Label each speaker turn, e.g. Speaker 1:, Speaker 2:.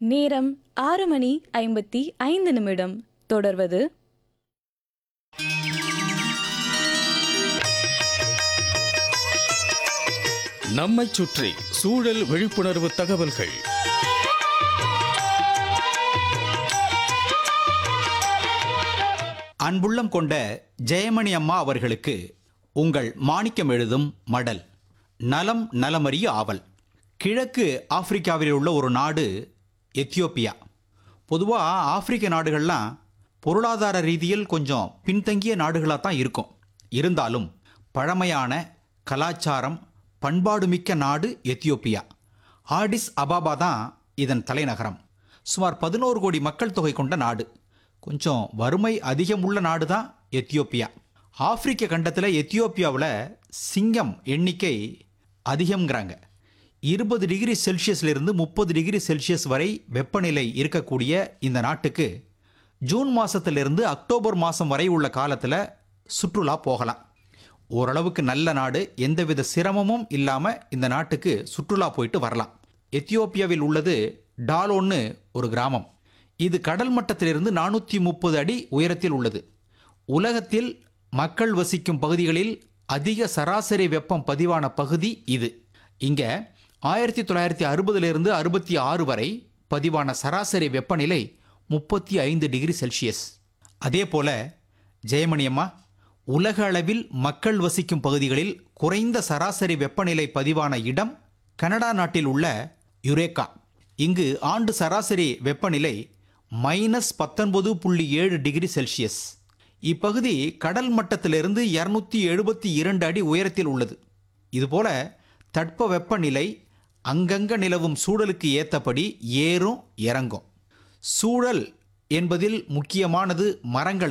Speaker 1: நேரம் ஆறு மணி ஐம்பத்தி ஐந்து நிமிடம் தொடர்வது
Speaker 2: நம்மைச் சுற்றி சூழல் விழிப்புணர்வு தகவல்கள்
Speaker 3: அன்புள்ளம் கொண்ட ஜெயமணி அம்மா அவர்களுக்கு உங்கள் மாணிக்கம் எழுதும் மடல் நலம் நலமறிய ஆவல் கிழக்கு ஆப்பிரிக்காவில் உள்ள ஒரு நாடு எத்தியோப்பியா பொதுவாக ஆப்பிரிக்க நாடுகள்லாம் பொருளாதார ரீதியில் கொஞ்சம் பின்தங்கிய நாடுகளாக தான் இருக்கும் இருந்தாலும் பழமையான கலாச்சாரம் பண்பாடுமிக்க நாடு எத்தியோப்பியா ஆடிஸ் அபாபா தான் இதன் தலைநகரம் சுமார் பதினோரு கோடி மக்கள் தொகை கொண்ட நாடு கொஞ்சம் வறுமை அதிகம் உள்ள நாடு தான் எத்தியோப்பியா ஆப்பிரிக்க கண்டத்தில் எத்தியோப்பியாவில் சிங்கம் எண்ணிக்கை அதிகம்ங்கிறாங்க இருபது டிகிரி செல்சியஸ்லேருந்து முப்பது டிகிரி செல்சியஸ் வரை வெப்பநிலை இருக்கக்கூடிய இந்த நாட்டுக்கு ஜூன் மாதத்திலிருந்து அக்டோபர் மாதம் வரை உள்ள காலத்தில் சுற்றுலா போகலாம் ஓரளவுக்கு நல்ல நாடு எந்தவித சிரமமும் இல்லாமல் இந்த நாட்டுக்கு சுற்றுலா போயிட்டு வரலாம் எத்தியோப்பியாவில் உள்ளது டாலோன்னு ஒரு கிராமம் இது கடல் மட்டத்திலிருந்து நானூற்றி முப்பது அடி உயரத்தில் உள்ளது உலகத்தில் மக்கள் வசிக்கும் பகுதிகளில் அதிக சராசரி வெப்பம் பதிவான பகுதி இது இங்கே ஆயிரத்தி தொள்ளாயிரத்தி அறுபதிலிருந்து அறுபத்தி ஆறு வரை பதிவான சராசரி வெப்பநிலை முப்பத்தி ஐந்து டிகிரி செல்சியஸ் அதே போல ஜெயமணி அம்மா உலக அளவில் மக்கள் வசிக்கும் பகுதிகளில் குறைந்த சராசரி வெப்பநிலை பதிவான இடம் கனடா நாட்டில் உள்ள யுரேகா இங்கு ஆண்டு சராசரி வெப்பநிலை மைனஸ் பத்தொன்பது புள்ளி ஏழு டிகிரி செல்சியஸ் இப்பகுதி கடல் மட்டத்திலிருந்து இருநூத்தி எழுபத்தி இரண்டு அடி உயரத்தில் உள்ளது இதுபோல தட்ப வெப்பநிலை அங்கங்க நிலவும் சூழலுக்கு ஏற்றபடி ஏறும் இறங்கும் சூழல் என்பதில் முக்கியமானது மரங்கள்